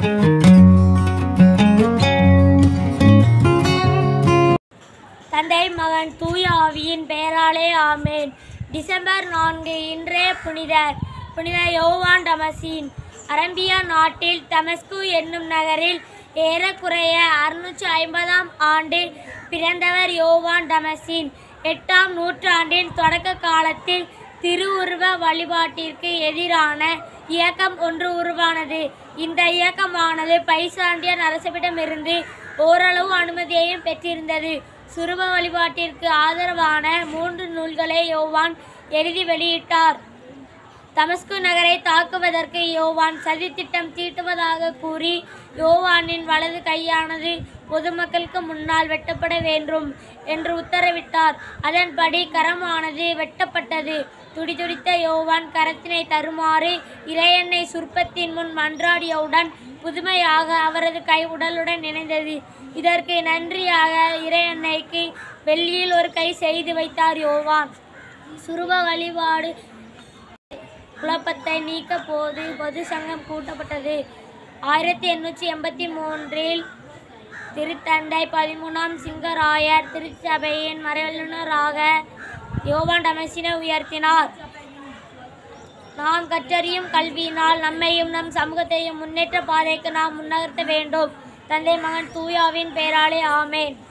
தந்தை மகன் தூய ஆவியின் பெயராலே ஆமேன் டிசம்பர் நான்கு இன்றைய புனிதர் புனித யோவான் டமசின் அரம்பியா நாட்டில் தமஸ்கு என்னும் நகரில் ஏறக்குறைய அறுநூற்றி ஐம்பதாம் ஆண்டில் பிறந்தவர் யோவான் டமசின் எட்டாம் நூற்றாண்டின் தொடக்க காலத்தில் திருவுருவ வழிபாட்டிற்கு எதிரான இயக்கம் ஒன்று உருவானது இந்த இயக்கமானது பைசாண்டியன் அரசவிடமிருந்து ஓரளவு அனுமதியையும் பெற்றிருந்தது சுருப வழிபாட்டிற்கு ஆதரவான மூன்று நூல்களை யோவான் எழுதி வெளியிட்டார் தமஸ்கு நகரை தாக்குவதற்கு யோவான் சதித்திட்டம் தீட்டுவதாக கூறி யோவானின் வலது கையானது பொதுமக்களுக்கு முன்னால் வெட்டப்பட வேண்டும் என்று உத்தரவிட்டார் அதன்படி கரமானது வெட்டப்பட்டது துடிதுடித்த யோவான் கரத்தினை தருமாறு இறையெண்ணை சுர்ப்பத்தின் முன் மன்றாடியவுடன் புதுமையாக அவரது கை உடலுடன் இணைந்தது இதற்கு நன்றியாக இறையெண்ணைக்கு வெள்ளியில் ஒரு கை செய்து வைத்தார் யோவான் சுருப வழிபாடு குழப்பத்தை நீக்க போது பொது சங்கம் கூட்டப்பட்டது ஆயிரத்தி எண்ணூற்றி எண்பத்தி மூன்றில் திருத்தந்தை பதிமூணாம் சிங்கராயர் திருச்சபையின் மறைவல்லுநராக யோவான் டமசினை உயர்த்தினார் நாம் கற்றறியும் கல்வியினால் நம்மையும் நம் சமூகத்தையும் முன்னேற்ற பாதைக்கு நாம் முன்னகர்த்த வேண்டும் தந்தை மகன் தூயாவின் பெயராலே ஆமேன்